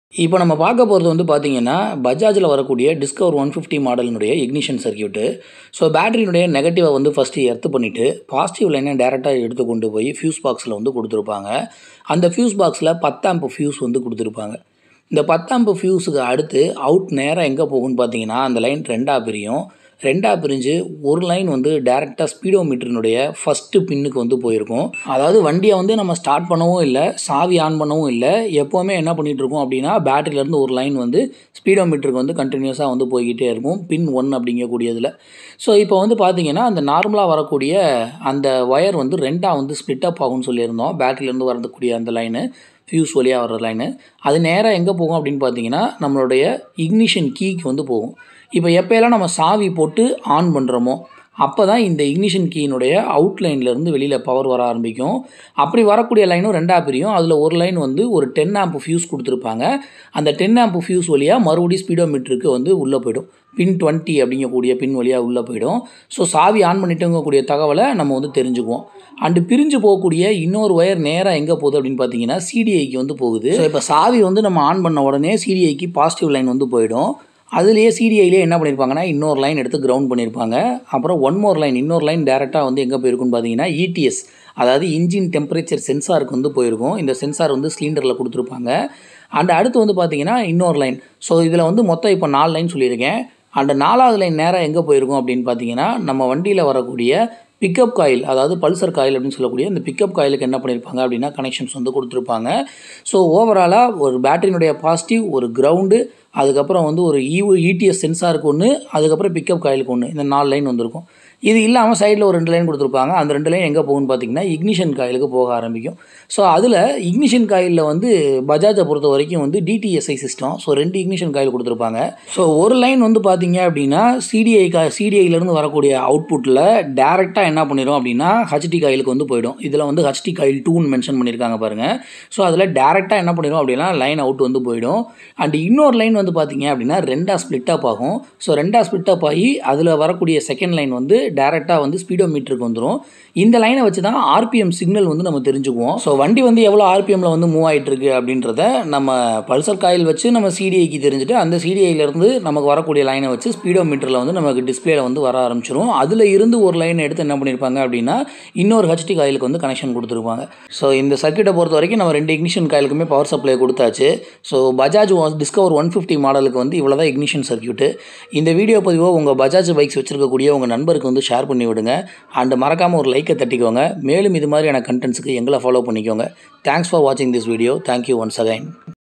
இப்போ நம்ம பார்க்க போகிறது வந்து பார்த்தீங்கன்னா பஜாஜில் வரக்கூடிய டிஸ்கவர் ஒன் ஃபிஃப்டி மாடலினுடைய இக்னிஷன் சர்க்யூட்டு ஸோ பேட்டரியினுடைய நெகட்டிவை வந்து ஃபஸ்ட்டு எர்த்து பண்ணிவிட்டு பாசிட்டிவ் லைனை டேரெக்டாக எடுத்து கொண்டு போய் ஃபியூஸ் பாக்ஸில் வந்து கொடுத்துருப்பாங்க அந்த ஃபியூஸ் பாக்ஸில் பத்தாம்பு ஃபியூஸ் வந்து கொடுத்துருப்பாங்க இந்த பத்தாம்பு ஃபியூஸுக்கு அடுத்து அவுட் நேராக எங்கே போகும்னு பார்த்தீங்கன்னா அந்த லைன் ரெண்டாக பிரியும் ரெண்டாக பிரிஞ்சு ஒரு லைன் வந்து டேரெக்டாக ஸ்பீடோ மீட்டரினுடைய ஃபஸ்ட்டு பின்னுக்கு வந்து போயிருக்கும் அதாவது வண்டியை வந்து நம்ம ஸ்டார்ட் பண்ணவும் இல்லை சாவி ஆன் பண்ணவும் இல்லை எப்போவுமே என்ன பண்ணிகிட்டு இருக்கோம் அப்படின்னா பேட்டரியிலேருந்து ஒரு லைன் வந்து ஸ்பீடோ மீட்டருக்கு வந்து கண்டினியூஸாக வந்து போய்கிட்டே இருக்கும் பின் ஒன் அப்படிங்கக்கூடியதில் ஸோ இப்போ வந்து பார்த்தீங்கன்னா அந்த நார்மலாக வரக்கூடிய அந்த ஒயர் வந்து ரெண்டாக வந்து ஸ்ப்ளிட் அப் ஆகும்னு சொல்லியிருந்தோம் பேட்டரியிலேருந்து வரக்கூடிய அந்த லைனு ஃபியூஸ் வழியாக வர்ற லைனு அது நேராக எங்கே போகும் அப்படின்னு பார்த்தீங்கன்னா நம்மளுடைய இக்னிஷன் கீக்கு வந்து போகும் இப்போ எப்போயெல்லாம் நம்ம சாவி போட்டு ஆன் பண்ணுறோமோ அப்போ தான் இந்த இக்னிஷன் கீயினுடைய அவுட்லைன்லேருந்து வெளியில் பவர் வர ஆரம்பிக்கும் அப்படி வரக்கூடிய லைனும் ரெண்டாக பிரியும் அதில் ஒரு லைன் வந்து ஒரு டென் ஆம்ப் ஃபியூஸ் கொடுத்துருப்பாங்க அந்த டென் ஆம்ப் ஃபியூஸ் வழியாக மறுபடியும் ஸ்பீடோ மீட்டருக்கு வந்து உள்ளே போயிடும் பின் டுவெண்ட்டி அப்படிங்கக்கூடிய பின் வழியாக உள்ளே போயிடும் ஸோ சாவி ஆன் பண்ணிட்டுங்கக்கூடிய தகவலை நம்ம வந்து தெரிஞ்சுக்குவோம் அண்டு பிரிஞ்சு போகக்கூடிய இன்னொரு ஒயர் நேராக எங்கே போகுது அப்படின்னு பார்த்தீங்கன்னா சிடிஐக்கு வந்து போகுது ஸோ இப்போ சாவி வந்து நம்ம ஆன் பண்ண உடனே சிடிஐக்கு பாசிட்டிவ் லைன் வந்து போயிடும் அதுலேயே சிடிஐலே என்ன பண்ணியிருப்பாங்கன்னா இன்னொரு லைன் எடுத்து கிரவுண்ட் பண்ணியிருப்பாங்க அப்புறம் ஒன் மோர் லைன் இன்னொரு லைன் டேரெக்டாக வந்து எங்கே போயிருக்குன்னு பார்த்தீங்கன்னா இடிஎஸ் அதாவது இன்ஜின் டெம்பரேச்சர் சென்சாருக்கு வந்து போயிருக்கும் இந்த சென்சார் வந்து சிலிண்டரில் கொடுத்துருப்பாங்க அண்ட் அடுத்து வந்து பார்த்தீங்கன்னா இன்னொரு லைன் ஸோ இதில் வந்து மொத்தம் இப்போ நாலு லைன் சொல்லியிருக்கேன் அந்த நாலாவது லைன் நேராக எங்கே போயிருக்கும் அப்படின்னு பார்த்தீங்கன்னா நம்ம வண்டியில் வரக்கூடிய பிக்கப் காயில் அதாவது பல்சர் காயில் அப்படின்னு சொல்லக்கூடிய இந்த பிக்கப் காயிலுக்கு என்ன பண்ணியிருப்பாங்க அப்படின்னா கனெக்ஷன்ஸ் வந்து கொடுத்துருப்பாங்க ஸோ ஓவராலாக ஒரு பேட்டரியினுடைய பாசிட்டிவ் ஒரு கிரவுண்டு அதுக்கப்புறம் வந்து ஒரு இவு இடிஎஸ் சென்சாருக்கு ஒன்று அதுக்கப்புறம் பிக்கப் காயிலுக்கு ஒன்று இந்த நாலு லைன் வந்திருக்கும் இது இல்லாமல் சைடில் ஒரு ரெண்டு லைன் கொடுத்துருப்பாங்க அந்த ரெண்டு லைன் எங்கே போகும்னு பார்த்தீங்கன்னா இக்னிஷன் காயிலுக்கு போக ஆரம்பிக்கும் ஸோ அதில் இக்னிஷன் காயிலில் வந்து பஜாஜை பொறுத்த வரைக்கும் வந்து டிடிஎஸ்ஐ சிஸ்டம் ஸோ ரெண்டு இக்னிஷன் காயில் கொடுத்துருப்பாங்க ஸோ ஒரு லைன் வந்து பார்த்தீங்க அப்படின்னா சிடிஐ கா சிடிஐலேருந்து வரக்கூடிய அவுட்புட்டில் டேரெக்டாக என்ன பண்ணிடும் அப்படின்னா ஹச்டி காயிலுக்கு வந்து போயிடும் இதில் வந்து ஹச்டி காயில் டூன்னு மென்ஷன் பண்ணியிருக்காங்க பாருங்கள் ஸோ அதில் டேரெக்டாக என்ன பண்ணிடும் அப்படின்னா லைன் அவுட் வந்து போயிடும் அண்ட் இன்னொரு லைன் வந்து பார்த்தீங்க அப்படின்னா ரெண்டாக ஸ்ப்ளிட் அப் ஆகும் ஸோ ரெண்டாக ஸ்ப்ளிட் அப் ஆகி அதில் வரக்கூடிய செகண்ட் லைன் வந்து டேரெக்டாக வந்து ஸ்பீடோ மீட்டருக்கு வந்துடும் இந்த லைனை வச்சு தான் ஆர்பிஎம் சிக்னல் வந்து நம்ம தெரிஞ்சுக்குவோம் ஸோ வண்டி வந்து எவ்வளோ ஆர்பிஎம்மில் வந்து மூவ் ஆகிட்டு இருக்கு அப்படின்றத நம்ம பல்சர் காயில் வச்சு நம்ம சிடிஐக்கு தெரிஞ்சுட்டு அந்த சிடிஐலேருந்து நமக்கு வரக்கூடிய லைனை வச்சு ஸ்பீடோ மீட்டரில் வந்து நமக்கு டிஸ்பிளேல வந்து வர ஆரம்பிச்சிரும் அதில் இருந்து ஒரு லைன் எடுத்து என்ன பண்ணியிருப்பாங்க அப்படின்னா இன்னொரு ஹெச்டி காயிலுக்கு வந்து கனெக்ஷன் கொடுத்துருப்பாங்க ஸோ இந்த சர்க்கியூட்டை பொறுத்த வரைக்கும் நம்ம ரெண்டு இக்னிஷன் காயிலுக்குமே பவர் சப்ளை கொடுத்தாச்சு so Bajaj Discover one fifty மாடலுக்கு வந்து இவ்வளோ தான் இக்னிஷன் சர்க்கியூட்டு இந்த வீடியோ பதிவோ உங்கள் பஜாஜ் பைக்ஸ் வச்சிருக்கக்கூடிய உங்கள் நண்பருக்கு வந்து ஷேர் பண்ணி விடுங்க அண்ட் மறக்காமல் ஒரு லைக்கை தட்டிக்கோங்க மேலும் இது மாதிரியான கண்டென்ட்ஸுக்கு எங்களை ஃபாலோ பண்ணிக்கோங்க தேங்க்ஸ் ஃபார் வாட்சிங் this video thank you once again